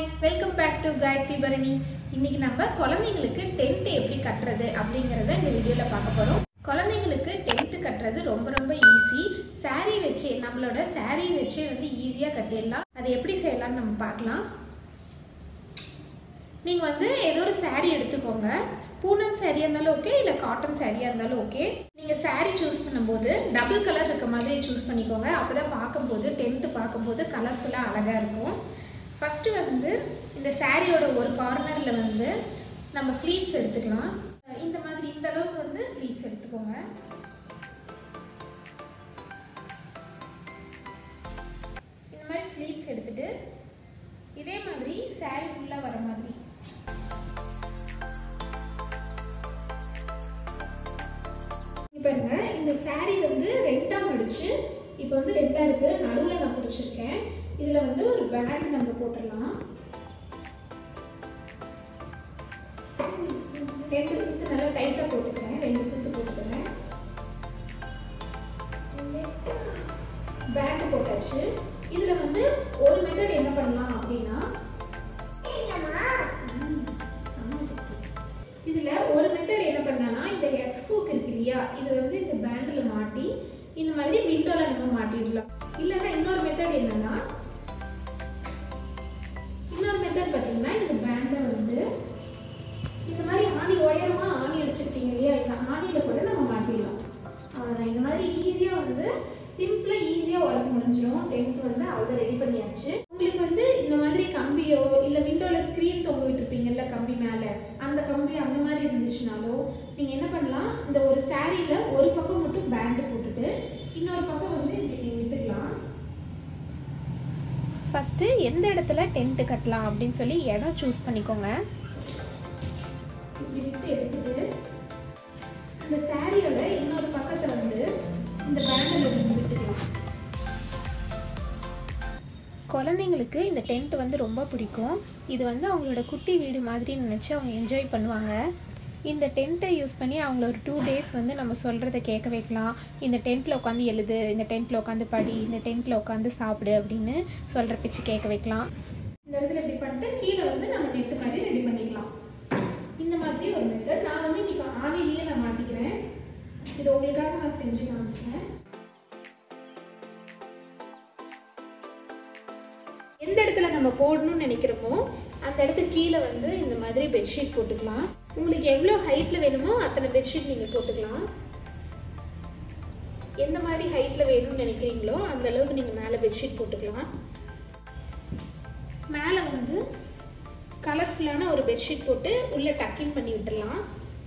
Welcome back to Gayathri Bharani இன்னைக்கு நம்ம குழந்தைங்களுக்கு டென்ட் எப்படி கட்டுறது அப்படிங்கிறத இந்த வீடியோவில் பார்க்க போகிறோம் குழந்தைங்களுக்கு டென்த்து கட்டுறது ரொம்ப ரொம்ப ஈஸி saree வச்சு நம்மளோட saree வச்சே வந்து ஈஸியாக கட்டிடலாம் அதை எப்படி செய்யலாம்னு நம்ம பார்க்கலாம் நீங்கள் வந்து ஏதோ ஒரு saree எடுத்துக்கோங்க பூனம் சாரியாக இருந்தாலும் ஓகே இல்லை காட்டன் சாரியாக இருந்தாலும் ஓகே நீங்கள் saree சூஸ் பண்ணும்போது டபுள் கலர் இருக்க மாதிரி சூஸ் பண்ணிக்கோங்க அப்போ தான் பார்க்கும்போது டென்த்து பார்க்கும்போது கலர்ஃபுல்லாக அழகாக இருக்கும் ஃபஸ்ட்டு வந்து இந்த சாரியோட ஒரு கார்னரில் வந்து நம்ம ஃப்ளீட்ஸ் எடுத்துக்கலாம் இந்த மாதிரி இந்த அளவுக்கு வந்து ஃப்ளீட்ஸ் எடுத்துக்கோங்க இந்த மாதிரி ஃப்ளீட்ஸ் எடுத்துட்டு இதே மாதிரி saree ஃபுல்லாக வர மாதிரி இங்க பாருங்க இந்த saree வந்து ரெண்டா மடிச்சு இப்போ வந்து ரெண்டா இருக்கு நடுவில் நான் பிடிச்சிருக்கேன் இதுல வந்து ஒரு பேண்ட் நம்ம போட்டுடலாம் ரெண்டு சுத்து நல்லா டைட்டா போட்டுக்கிறேன் ரெண்டு சுத்து போட்டுக்கிறேன் பேண்ட் போட்டாச்சு இதுல வந்து ஒரு மெத்தட் என்ன பண்ணலாம் அப்படின்னா ம், ஆமா. இதுல ஒரு மெத்தட் என்ன பண்ணலாம்னா இந்த எஸ் ஹூக் இருக்கு இல்லையா இது வந்து இந்த பேண்ட்ல மாட்டி இந்த மாதிரி விண்டோல நம்ம மாட்டிடலாம் இல்லைன்னா இன்னொரு மெத்தட் என்னன்னா இன்னொரு மெத்தட் பார்த்தீங்கன்னா இந்த பேண்டை வந்து இந்த மாதிரி ஆணி உயரமா ஆணி அடிச்சிருப்பீங்க இல்லையா இந்த ஆணியில கூட நம்ம மாட்டிடலாம் அவ்வளோதான் இந்த மாதிரி ஈஸியாக வந்து சிம்பிளாக ஈஸியாக ஒர்க் முடிஞ்சிடும் டென்த் வந்து அவ்வளோ ரெடி பண்ணியாச்சு உங்களுக்கு வந்து இந்த மாதிரி கம்பியோ இல்லை விண்டோவில் ஸ்க்ரீன் தொங்க விட்டுருப்பீங்கல்ல கம்பி மேலே அந்த கம்பி அந்த மாதிரி இருந்துச்சுனாலோ நீங்கள் என்ன பண்ணலாம் இந்த ஒரு சாரியில் ஒரு பக்கம் மட்டும் பேண்டு போட்டுட்டு இன்னொரு பக்கம் வந்து இப்படி நீங்கள் விட்டுக்கலாம் ஃபஸ்ட்டு எந்த இடத்துல டென்ட்டு கட்டலாம் அப்படின்னு சொல்லி இடம் சூஸ் பண்ணிக்கோங்க இப்படி விட்டு எடுத்துட்டு இந்த சாரியோட இன்னொரு பக்கத்தை வந்து இந்த பேண்டில் விட்டுக்கலாம் குழந்தைங்களுக்கு இந்த டென்ட் வந்து ரொம்ப பிடிக்கும் இது வந்து அவங்களோட குட்டி வீடு மாதிரி நினச்சி அவங்க என்ஜாய் பண்ணுவாங்க இந்த டென்ட்டை யூஸ் பண்ணி அவங்கள ஒரு டூ டேஸ் வந்து நம்ம சொல்கிறத கேட்க வைக்கலாம் இந்த டென்ட்டில் உட்காந்து எழுது இந்த டென்ட்டில் உட்காந்து படி இந்த டென்ட்டில் உட்காந்து சாப்பிடு அப்படின்னு சொல்கிற பிச்சு கேட்க வைக்கலாம் இந்த இடத்துல இப்படி பண்ணிட்டு கீழே வந்து நம்ம நெட்டு மாதிரி ரெடி பண்ணிக்கலாம் இந்த மாதிரி ஒரு மெத்தட் நான் வந்து இன்னைக்கு ஆணிலேயே நான் மாட்டிக்கிறேன் இது உங்களுக்காக நான் செஞ்சு காமிச்சேன் எந்த இடத்துல நம்ம போடணும்னு நினைக்கிறோமோ அந்த இடத்துக்கு கீழே வந்து இந்த மாதிரி பெட்ஷீட் போட்டுக்கலாம் உங்களுக்கு எவ்வளோ ஹைட்டில் வேணுமோ அத்தனை பெட்ஷீட் நீங்கள் போட்டுக்கலாம் எந்த மாதிரி ஹைட்டில் வேணும்னு நினைக்கிறீங்களோ அந்த அளவுக்கு நீங்கள் மேலே பெட்ஷீட் போட்டுக்கலாம் மேலே வந்து கலர்ஃபுல்லான ஒரு பெட்ஷீட் போட்டு உள்ளே டக்கிங் பண்ணி விட்டுடலாம்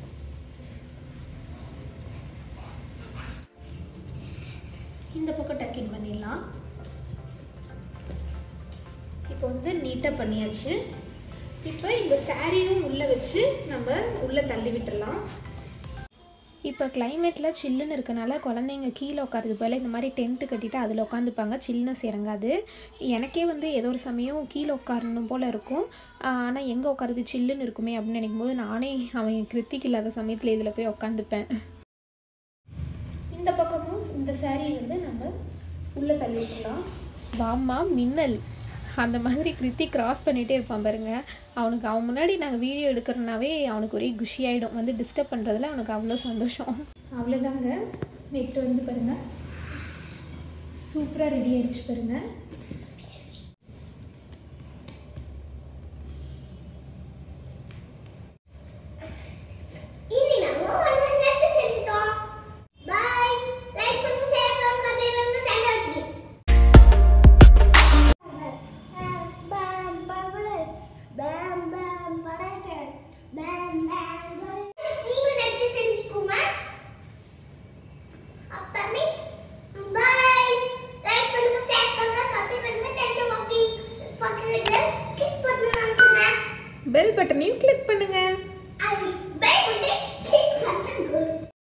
இந்த பக்கம் டக்கிங் பண்ணிடலாம் இப்போ வந்து நீட்டாக பண்ணியாச்சு இப்போ இந்த சாரியும் உள்ளே வச்சு நம்ம உள்ளே தள்ளி விட்டுடலாம் இப்போ கிளைமேட்டில் சில்லுன்னு இருக்கனால குழந்தைங்க கீழே உட்காருது போல் இந்த மாதிரி டென்ட்டு கட்டிட்டு அதில் உட்காந்துப்பாங்க சில்னஸ் இறங்காது எனக்கே வந்து ஏதோ ஒரு சமயம் கீழே உட்காரணும் போல் இருக்கும் ஆனால் எங்கே உட்காருது சில்லுன்னு இருக்குமே அப்படின்னு நினைக்கும் போது நானே அவன் கிருத்திக் இல்லாத சமயத்தில் இதில் போய் உட்காந்துப்பேன் இந்த பக்கமும் இந்த saree வந்து நம்ம உள்ளே தள்ளி விட்டுலாம் வாம்மா மின்னல் அந்த மாதிரி கிருத்தி கிராஸ் பண்ணிகிட்டே இருப்பான் பாருங்க அவனுக்கு அவன் முன்னாடி நாங்கள் வீடியோ எடுக்கிறனாவே அவனுக்கு ஒரே குஷி ஆகிடும் வந்து டிஸ்டர்ப் பண்ணுறதுல அவனுக்கு அவ்வளோ சந்தோஷம் அவ்வளோதாங்க நெட்டு வந்து பாருங்க சூப்பராக ரெடி ஆயிடுச்சு பாருங்க இனி நம்ம ஒரு நெட் செஞ்சுட்டோம் பை லைக் பண்ணுங்க ஷேர் பண்ணுங்க கமெண்ட் பண்ணுங்க தங்க வச்சு பம் பம் பம் பம் பரட்டர் பம் பம் நீங்க நெட் செஞ்சுக்குமா அப்பமே பை லைக் பண்ணுங்க ஷேர் பண்ணுங்க கமெண்ட் பண்ணுங்க தங்க வாக்கி பக்கத்துல கிளிக் பண்ணுங்க பெல் பட்டனையும் கிளிக் பண்ணுங்க